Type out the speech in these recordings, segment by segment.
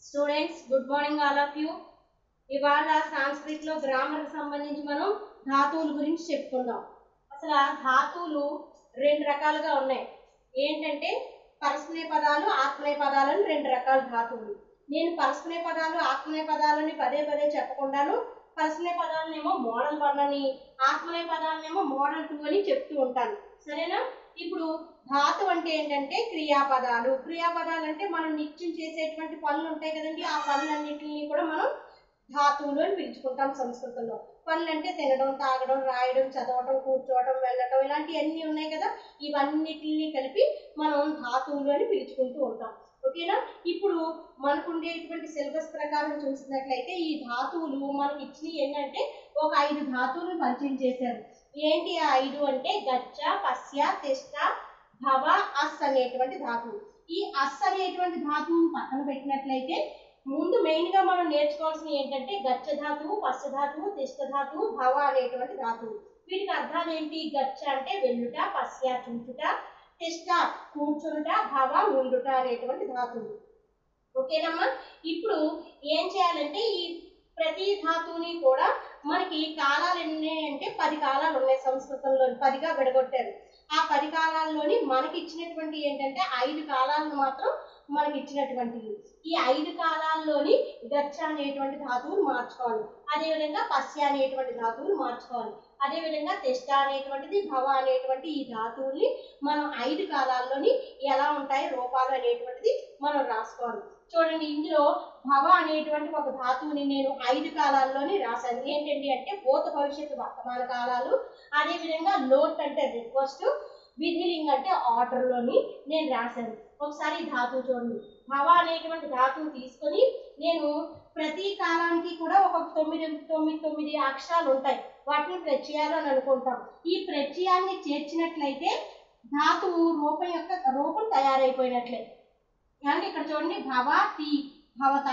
students good morning all of you ఇవాళ సాంస్క్రిట్ లో grammar సంబంధించి మనం ధాతువుల గురించి చెప్పుకుందాం అసలు ఆ ధాతువులు రెండు రకాలుగా ఉన్నాయి ఏంటంటే పరస్మయ పదాలు ఆత్మనేయ పదాలు అని రెండు రకాల ధాతువులు నేను పరస్మయ పదాలు ఆత్మనేయ పదాలని పదే పదే చెప్పకుండాను పరస్మయ పదాలనేమో మోడల్ వన్ అని ఆత్మనేయ పదాలనేమో మోడల్ టూ అని చెప్తూ ఉంటాను సరేనా ఇప్పుడు ధాతు అంటే ఏంటంటే క్రియాపదాలు క్రియాపదాలు అంటే మనం నిత్యం చేసేటువంటి పనులు ఉంటాయి కదండి ఆ పనులన్నింటినీ కూడా మనం ధాతువులు అని పిలుచుకుంటాం సంస్కృతంలో పనులు అంటే తినడం తాగడం రాయడం చదవడం కూర్చోవడం వెళ్ళటం ఇలాంటివన్నీ ఉన్నాయి కదా ఇవన్నిటిని కలిపి మనం ధాతువులు అని పిలుచుకుంటూ ఉంటాం ఓకేనా ఇప్పుడు మనకు ఉండేటువంటి సిలబస్ ప్రకారం చూసినట్లయితే ఈ ధాతువులు మనకి ఇచ్చినవి ఏంటంటే ఒక ఐదు ధాతువులను పరిచయం చేశారు ఏంటి ఆ ఐదు అంటే గచ్చ పస్య తిష్ట భవ అస్ అనేటువంటి ధాతువు ఈ అస్ అనేటువంటి ధాతువును పక్కన పెట్టినట్లయితే ముందు మెయిన్ గా మనం నేర్చుకోవాల్సిన ఏంటంటే గచ్చ ధాతువు పస్య ధాతువు తిష్ట ధాతువు భవ అనేటువంటి ధాతువు వీటికి అర్థాలు ఏంటి గచ్చ అంటే వెల్లుట పస్య చూచుట తిష్ట కూర్చునుట భవ ఉండుట అనేటువంటి ధాతువు ఓకేనమ్మా ఇప్పుడు ఏం చేయాలంటే ఈ ప్రతి ధాతువుని కూడా మనకి కాలాలు ఎన్ని అంటే పది కాలాలు ఉన్నాయి సంస్కృతంలో పదిగా విడగొట్టారు ఆ పది కాలాల్లోని మనకి ఇచ్చినటువంటి ఏంటంటే ఐదు కాలాలను మాత్రం మనకి ఇచ్చినటువంటివి ఈ ఐదు కాలాల్లోని గచ్చ అనేటువంటి ధాతువులు మార్చుకోవాలి అదేవిధంగా పస్య అనేటువంటి ధాతువులు మార్చుకోవాలి అదేవిధంగా తెష్ట అనేటువంటిది భవ అనేటువంటి ఈ ధాతువుల్ని మనం ఐదు కాలాల్లోని ఎలా ఉంటాయి రూపాలు అనేటువంటిది మనం రాసుకోవాలి చూడండి ఇందులో భవ అనేటువంటి ఒక ధాతువుని నేను ఐదు కాలాల్లోని రాశాను ఏంటండి అంటే భూత భవిష్యత్తు వర్తమాన కాలాలు అదేవిధంగా లోట్ అంటే రిక్వెస్ట్ విధిలింగ్ అంటే ఆర్డర్లోని నేను రాశాను ఒకసారి ఈ ధాతువు చూడండి భవ అనేటువంటి ధాతువు తీసుకొని నేను ప్రతి కాలానికి కూడా ఒక తొమ్మిది తొమ్మిది తొమ్మిది అక్షరాలు ఉంటాయి వాటిని ప్రత్యయాలు అని అనుకుంటాం ఈ ప్రత్యయాన్ని చేర్చినట్లయితే ధాతువు రూపం యొక్క రూపం తయారైపోయినట్లే అంటే ఇక్కడ చూడండి భవ తి భవత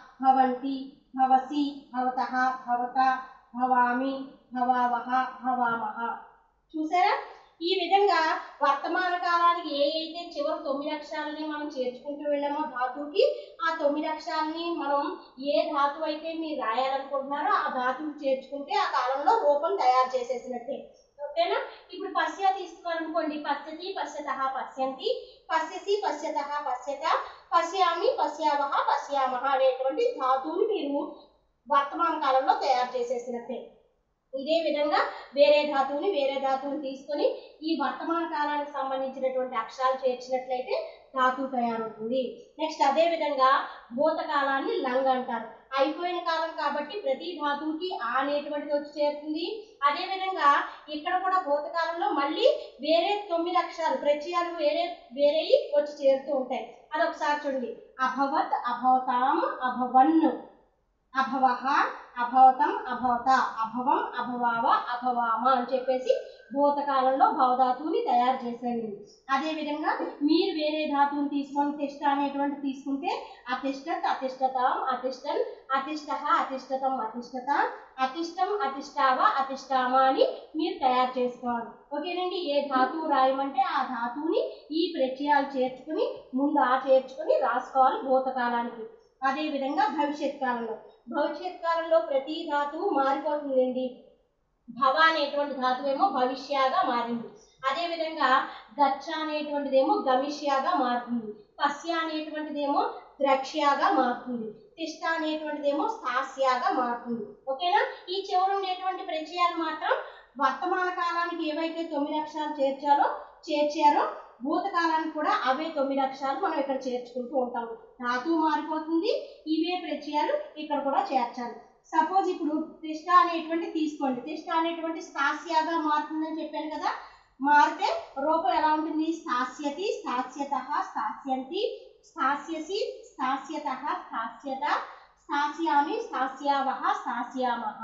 భవంతి భవసి భవత భవత భవామి భవావహ భవామహ చూసారా ఈ విధంగా వర్తమాన కాలానికి ఏ అయితే చివరి తొమ్మిది అక్షరాలని మనం చేర్చుకుంటూ వెళ్ళామో ధాతువుకి ఆ తొమ్మిది అక్షరాలని మనం ఏ ధాతువు అయితే మీరు రాయాలనుకుంటున్నారో ఆ ధాతువు చేర్చుకుంటే ఆ కాలంలో రూపం తయారు చేసేసినట్టే ఓకేనా ఇప్పుడు పశ్య తీసుకున్నారనుకోండి పశ్యతి పశ్యత పశ్యంతి పశ్యసి పశ్యత పశ్యత పశ్యామి పశ్యావహ పశ్యామహ అనేటువంటి ధాతువుని మీరు వర్తమాన కాలంలో తయారు చేసేసినట్టే ఇదే విధంగా వేరే ధాతువుని వేరే ధాతువుని తీసుకొని ఈ వర్తమాన కాలానికి సంబంధించినటువంటి అక్షరాలు చేర్చినట్లయితే ధాతువు తయారవుతుంది నెక్స్ట్ అదే విధంగా భూతకాలాన్ని లంగ్ అంటారు అయిపోయిన కాలం కాబట్టి ప్రతి ధాతువుకి ఆ అనేటువంటిది వచ్చి చేరుతుంది అదే విధంగా ఇక్కడ కూడా భూతకాలంలో మళ్ళీ వేరే తొమ్మిది అక్షరాలు ప్రత్యయాలు వేరే వేరే వచ్చి చేరుతూ ఉంటాయి అదొకసారి చూడండి అభవత్ అభవతాం అభవన్ అభవహ అభవతం అభవత అభవం అభవావ అభవామ అని చెప్పేసి భూతకాలంలో భవధాతువుని తయారు చేశాను అదే విధంగా మీరు వేరే ధాతువుని తీసుకొని తిష్ట అనేటువంటి తీసుకుంటే అతిష్టత్ అతిష్టతాం అతిష్టన్ అతిష్ట అతిష్టతం అతిష్టత అతిష్టం అతిష్టావ అతిష్టామ అని మీరు తయారు చేసుకోవాలి ఓకేనండి ఏ ధాతువు రాయమంటే ఆ ధాతువుని ఈ ప్రత్యయాలు చేర్చుకుని ముందు ఆ చేర్చుకుని రాసుకోవాలి భూతకాలానికి అదే విధంగా భవిష్యత్ కాలంలో భవిష్యత్ కాలంలో ప్రతి ధాతువు మారిపోతుందండి భవ అనేటువంటి ధాతువు ఏమో భవిష్యగా మారింది అదే విధంగా గచ్చ అనేటువంటిదేమో గమిష్యాగా మారుతుంది పస్య అనేటువంటిదేమో ద్రక్ష్యాగా మారుతుంది తిష్ట అనేటువంటిదేమో స్థాస్యాగా మారుతుంది ఓకేనా ఈ చివరి ఉండేటువంటి ప్రత్యయాలు మాత్రం వర్తమాన కాలానికి ఏవైతే తొమ్మిది అక్షరాలు చేర్చారో చేర్చారో భూతకాలానికి కూడా అవే తొమ్మిది అక్షరాలు మనం ఇక్కడ చేర్చుకుంటూ ఉంటాము ధాతువు మారిపోతుంది ఇవే ప్రత్యయాలు ఇక్కడ కూడా చేర్చాలి సపోజ్ ఇప్పుడు తిష్ట అనేటువంటి తీసుకోండి తిష్ట అనేటువంటి స్థాస్యాగా మారుతుందని చెప్పాను కదా మారితే రూపం ఎలా ఉంటుంది స్థాస్యతి స్థాస్యత స్థాస్యంతి స్థాస్యసి స్థాస్యత స్థాస్యత స్థాస్యామి స్థాస్యావహ స్థాస్యామహ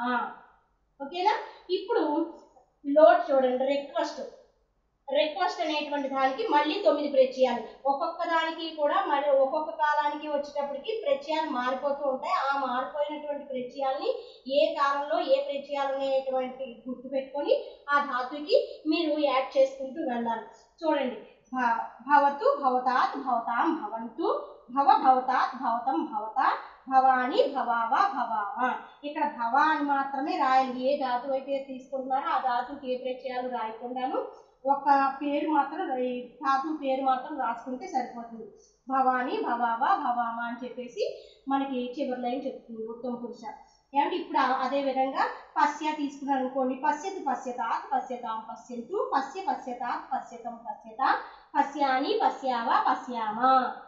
ఓకేనా ఇప్పుడు లోడ్ చూడండి రిక్వెస్ట్ రిక్వెస్ట్ అనేటువంటి దానికి మళ్ళీ తొమ్మిది ప్రత్యయాలు ఒక్కొక్క దానికి కూడా మరి ఒక్కొక్క కాలానికి వచ్చేటప్పటికి ప్రత్యయాలు మారిపోతూ ఉంటాయి ఆ మారిపోయినటువంటి ప్రత్యయాల్ని ఏ కాలంలో ఏ ప్రత్యయాలు అనేటువంటి గుర్తు పెట్టుకొని ఆ ధాతుకి మీరు యాడ్ చేసుకుంటూ వెళ్ళాలి చూడండి భ- భవతు భవతాత్ భవతాం భవంతు భవ భవతాత్ భవతం భవత భవాని భవావ భవావ ఇక్కడ భవ అని మాత్రమే రాయాలి ఏ ధాతు అయితే తీసుకుంటున్నారో ఆ ధాతుకి ఏ ప్రత్యయాలు రాయకుండాను ఒక పేరు మాత్రం ఈ ధాతు పేరు మాత్రం రాసుకుంటే సరిపోతుంది భవాని భవావ భవామ అని చెప్పేసి మనకి చివరి లైన్ చెప్తుంది ఉత్తమ పురుష ఏమంటే ఇప్పుడు ఆ- అదే విధంగా పశ్య తీసుకున్నాను అనుకోండి పశ్యతి పశ్యతాత్ పశ్యతాం పశ్యంతు పశ్య పశ్యతాత్ పశ్యతం పశ్యత పశ్యాని పశ్యావ పశ్యామా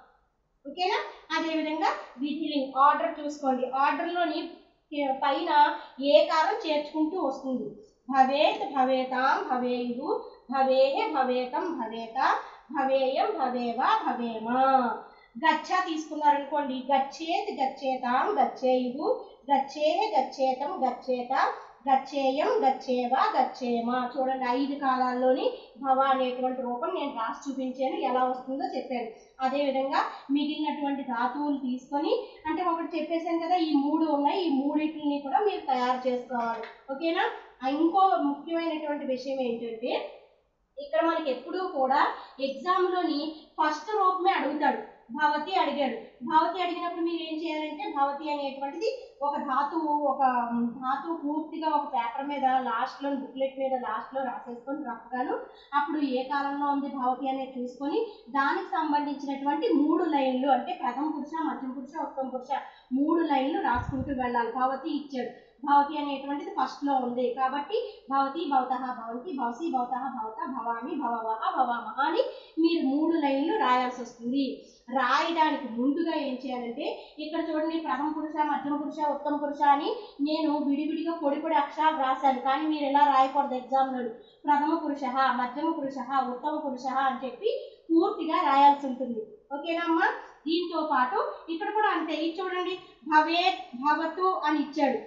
ఓకేనా అదే విధంగా విధిలింగ్ ఆర్డర్ చూసుకోండి ఆర్డర్లోని పైన ఏ కాలం చేర్చుకుంటూ వస్తుంది భవేత్ భవేతాం భవేయు భవేహ భవేతం భవేత భవేయం భవేవా భవేమా గచ్చ తీసుకున్నారనుకోండి గచ్చేత్ గచ్చేతాం గచ్చేయు గచ్చేహ గచ్చేతం గచ్చేత గచ్చేయం గచ్చేవా గచ్చేమా చూడండి ఐదు కాలాల్లోని భవ అనేటువంటి రూపం నేను రాసి చూపించాను ఎలా వస్తుందో చెప్పాను అదే విధంగా మిగిలినటువంటి ధాతువులు తీసుకొని అంటే ఒకటి చెప్పేశాను కదా ఈ మూడు ఉన్నాయి ఈ మూడింటిని కూడా మీరు తయారు చేసుకోవాలి ఓకేనా ఆ ఇంకో ముఖ్యమైనటువంటి విషయం ఏంటంటే ఇక్కడ మనకి ఎప్పుడూ కూడా ఎగ్జామ్లోని ఫస్ట్ రూపమే అడుగుతాడు భవతి అడిగాడు భవతి అడిగినప్పుడు మీరు ఏం చేయాలంటే భవతి అనేటువంటిది ఒక ధాతువు ఒక ధాతువు పూర్తిగా ఒక పేపర్ మీద లాస్ట్లో బుక్లెట్ మీద లాస్ట్లో రాసేసుకొని రఫ్గాను అప్పుడు ఏ కాలంలో ఉంది భవతి అనేది చూసుకొని దానికి సంబంధించినటువంటి మూడు లైన్లు అంటే ప్రథమ పురుష మధ్యం పురుష ఉత్తమ పురుష మూడు లైన్లు రాసుకుంటూ వెళ్ళాలి భవతి ఇచ్చాడు భవతి అనేటువంటిది ఫస్ట్ లో ఉంది కాబట్టి భవతి భవత భవంతి భవసి భవత భవత భవామి భవవహ భవామహ అని మీరు మూడు లైన్లు రాయాల్సి వస్తుంది రాయడానికి ముందుగా ఏం చేయాలంటే ఇక్కడ చూడండి ప్రథమ పురుష మధ్యమ పురుష ఉత్తమ పురుష అని నేను విడివిడిగా పొడి పొడి అక్షరాలు రాశాను కానీ మీరు ఎలా రాయకూడదు ఎగ్జామ్లో ప్రథమ పురుష మధ్యమ పురుష ఉత్తమ పురుష అని చెప్పి పూర్తిగా రాయాల్సి ఉంటుంది ఓకేనమ్మా దీంతో పాటు ఇక్కడ కూడా అంతే ఇది చూడండి భవేత్ భవతు అని ఇచ్చాడు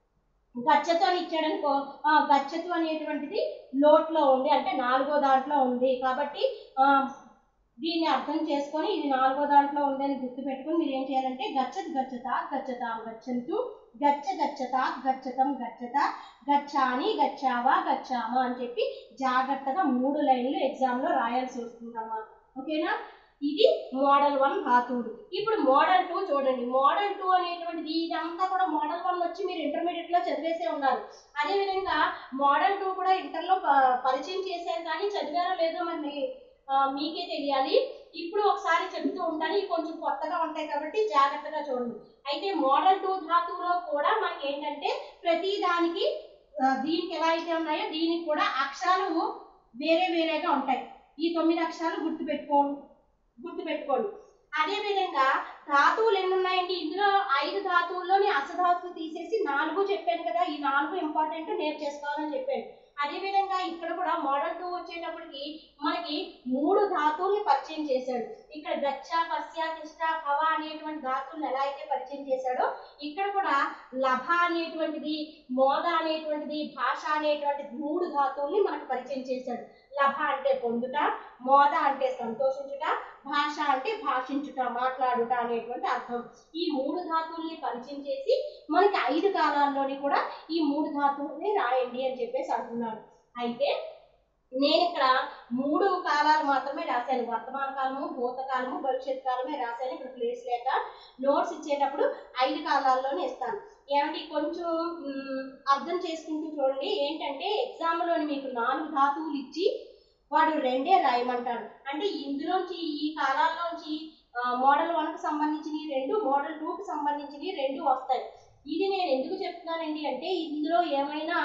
గచ్చతు అని ఇచ్చాడు అనుకో ఆ, గచ్చతు అనేటువంటిది లోట్లో ఉంది అంటే నాలుగో దాంట్లో ఉంది కాబట్టి ఆ, దీన్ని అర్థం చేసుకొని ఇది నాలుగో దాంట్లో ఉందని గుర్తుపెట్టుకొని మీరు ఏం చేయాలంటే గచ్చత్ గచ్చత గచ్చత గచ్చంతు గచ్చ గచ్చత గచ్చతం గచ్చత గచ్చాని గచ్చావా గచ్చామా అని చెప్పి జాగ్రత్తగా మూడు లైన్లు ఎగ్జామ్లో రాయాల్సి వస్తుందమ్మా ఓకేనా ఇది మోడల్ వన్ ధాతువులు ఇప్పుడు మోడల్ టూ చూడండి మోడల్ టూ అనేటువంటిది ఇదంతా కూడా మోడల్ వన్ వచ్చి మీరు ఇంటర్మీడియట్ లో చదివేసే ఉన్నారు అదే విధంగా మోడల్ టూ కూడా ఇంటర్లో ప- పరిచయం చేశారు కానీ చదివారో లేదో మరి ఆ, మీకే తెలియాలి ఇప్పుడు ఒకసారి చెప్తూ ఉంటాను ఇవి కొంచెం కొత్తగా ఉంటాయి కాబట్టి జాగ్రత్తగా చూడండి అయితే మోడల్ టూ ధాతువులో కూడా మనకి ఏంటంటే ప్రతి దానికి ఆ, దీనికి ఎలా అయితే ఉన్నాయో దీనికి కూడా అక్షరాలు వేరే వేరేగా ఉంటాయి ఈ తొమ్మిది అక్షరాలు గుర్తుపెట్టుకోండి గుర్తుపెట్టుకోండి అదే విధంగా ధాతువులు ఎన్ని ఉన్నాయండి ఇందులో ఐదు ధాతువుల్లోని అసధాతులు తీసేసి నాలుగు చెప్పాను కదా ఈ నాలుగు ఇంపార్టెంట్ నేర్చేసుకోవాలని చెప్పాను అదే విధంగా ఇక్కడ కూడా మోడల్ టూ వచ్చేటప్పటికి మనకి మూడు ధాతువుల్ని పరిచయం చేశాడు ఇక్కడ గచ్చ పశ్య తిష్ట భవ అనేటువంటి ధాతువులను ఎలా అయితే పరిచయం చేశాడో ఇక్కడ కూడా లభ అనేటువంటిది మోద అనేటువంటిది భాష అనేటువంటి మూడు ధాతువుల్ని మనకు పరిచయం చేశాడు లభ అంటే పొందుట మోద అంటే సంతోషించుట భాష అంటే భాషించుట మాట్లాడుట అనేటువంటి అర్థం ఈ మూడు ధాతువుల్ని పరిచయం చేసి మనకి ఐదు కాలాల్లోని కూడా ఈ మూడు ధాతువుల్ని రాయండి అని చెప్పేసి అంటున్నాడు అయితే నేను ఇక్కడ మూడు కాలాలు మాత్రమే రాశాను వర్తమాన కాలము భూతకాలము భవిష్యత్ కాలమే రాశాను ఇక్కడ ప్లేస్ లేక నోట్స్ ఇచ్చేటప్పుడు ఐదు కాలాల్లోనే ఇస్తాను ఏమంటే కొంచెం మ్, అర్థం చేసుకుంటూ చూడండి ఏంటంటే ఎగ్జామ్లోని మీకు నాలుగు ధాతువులు ఇచ్చి వాడు రెండే రాయమంటాడు అంటే ఇందులోంచి ఈ కాలాల్లోంచి మోడల్ వన్కి సంబంధించినవి రెండు మోడల్ టూకి సంబంధించినవి రెండు వస్తాయి ఇది నేను ఎందుకు చెప్తున్నానండి అంటే ఇందులో ఏమైనా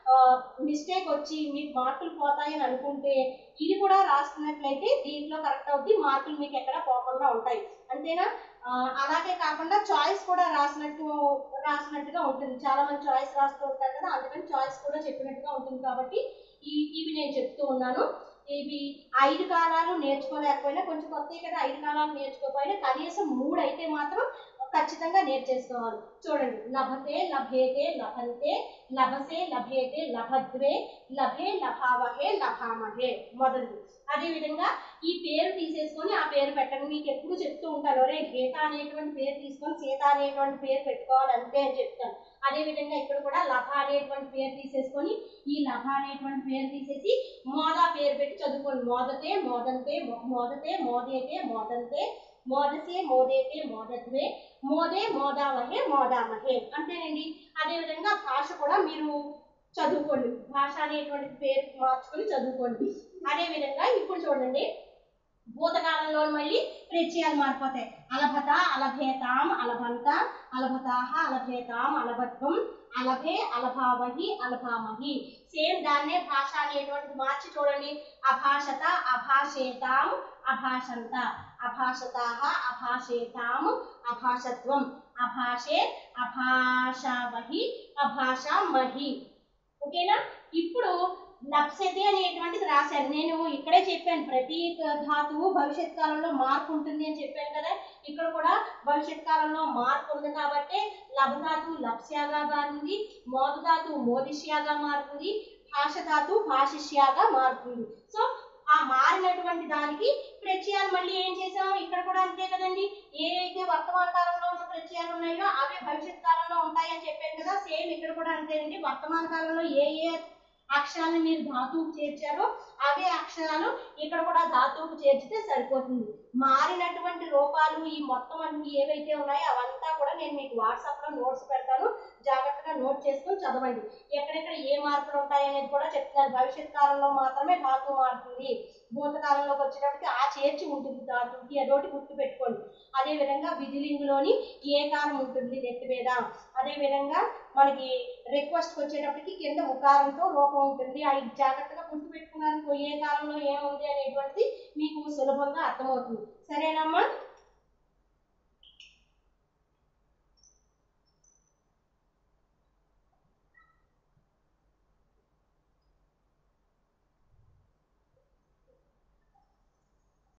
మిస్టేక్ వచ్చి మీకు మార్కులు పోతాయని అనుకుంటే ఇది కూడా రాస్తున్నట్లయితే దీంట్లో కరెక్ట్ అవుద్ది మార్కులు మీకు ఎక్కడ పోకుండా ఉంటాయి అంతేనా ఆ, అలాగే కాకుండా చాయిస్ కూడా రాసినట్టు రాసినట్టుగా ఉంటుంది చాలా మంది చాయిస్ రాస్తూ ఉంటారు కదా అందుకని చాయిస్ కూడా చెప్పినట్టుగా ఉంటుంది కాబట్టి ఈ ఇవి నేను చెప్తూ ఉన్నాను ఇవి ఐదు కాలాలు నేర్చుకోలేకపోయినా కొంచెం కొత్తవి కదా ఐదు కాలాలు నేర్చుకోకపోయినా కనీసం మూడు అయితే మాత్రం ఖచ్చితంగా నేర్చేసుకోవాలి చూడండి లభతే లభేతే లభంతే లభసే లభేతే లభద్వే లభే లభావహే లభామహే మొదలు అదేవిధంగా ఈ పేరు తీసేసుకొని ఆ పేరు పెట్టండి మీకు ఎప్పుడు చెప్తూ ఉంటాను ఒరే గీత అనేటువంటి పేరు తీసుకొని సీత అనేటువంటి పేరు పెట్టుకోవాలి అంతే అని చెప్తాను అదేవిధంగా ఇక్కడ కూడా లభ అనేటువంటి పేరు తీసేసుకొని ఈ లభ అనేటువంటి పేరు తీసేసి మోదా పేరు పెట్టి చదువుకోండి మోదతే మోదంతే మో- మోదతే మోదేతే మోదంతే మోదసే మోదేతే మోదద్వే మోదే మోదావహే మోదామహే అంతేనండి అదేవిధంగా భాష కూడా మీరు చదువుకోండి భాష అనేటువంటి పేరు మార్చుకొని చదువుకోండి అదేవిధంగా ఇప్పుడు చూడండి భూతకాలంలో మళ్ళీ ప్రత్యయాలు మారిపోతాయి అలభత అలభేతాం అలభంత అలభతాహ అలభేతాం అలభత్వం అలభే అలభావహి అలభామహి సేమ్ దాన్నే భాష అనేటువంటిది మార్చి చూడండి అభాషత అభాషేతాం అభాషంత అభాషతాహ అభాషేతాం అభాషత్వం అభాషే అభాషావహి అభాషామహి ఓకేనా ఇప్పుడు లప్సతే అనేటువంటిది రాశాను నేను ఇక్కడే చెప్పాను ప్రతి ధాతువు భవిష్యత్ కాలంలో మార్పు ఉంటుంది అని చెప్పాను కదా ఇక్కడ కూడా భవిష్యత్ కాలంలో మార్పు ఉంది కాబట్టి లభధాతువు లప్స్యాగా మారుతుంది మోదధాతువు మోదిష్యాగా మారుతుంది భాష ధాతువు భాషిష్యాగా మారుతుంది సో ఆ మారినటువంటి దానికి ప్రత్యయాలు మళ్ళీ ఏం చేసాము ఇక్కడ కూడా అంతే కదండి ఏవైతే వర్తమాన కాలంలో ఉన్న ప్రత్యయాలు ఉన్నాయో అవే భవిష్యత్ కాలంలో ఉంటాయని చెప్పాను కదా సేమ్ ఇక్కడ కూడా అంతేనండి వర్తమాన కాలంలో ఏ ఏ అక్షరాలను మీరు ధాతువుకు చేర్చారో అవే అక్షరాలు ఇక్కడ కూడా ధాతువుకు చేర్చితే సరిపోతుంది మారినటువంటి రూపాలు ఈ మొత్తం అన్ని ఏవైతే ఉన్నాయో అవంతా కూడా నేను మీకు వాట్సాప్ లో నోట్స్ పెడతాను జాగ్రత్తగా నోట్ చేసుకొని చదవండి ఎక్కడెక్కడ ఏ మార్పులు ఉంటాయి అనేది కూడా చెప్తాను భవిష్యత్ కాలంలో మాత్రమే ధాతువు మారుతుంది భూతకాలంలోకి వచ్చేటప్పటికి ఆ చేర్చి ఉంటుంది ధాతువుకి అదొకటి గుర్తు పెట్టుకోండి అదే విధంగా విధిలింగులోని ఏ కాలం ఉంటుంది నెత్తిమీద అదే విధంగా మనకి రిక్వెస్ట్ వచ్చేటప్పటికి కింద ఉకారంతో రూపం ఉంటుంది అవి జాగ్రత్తగా గుర్తు పెట్టుకున్నారనుకో ఏ కాలంలో ఏముంది అనేటువంటిది మీకు సులభంగా అర్థమవుతుంది సరే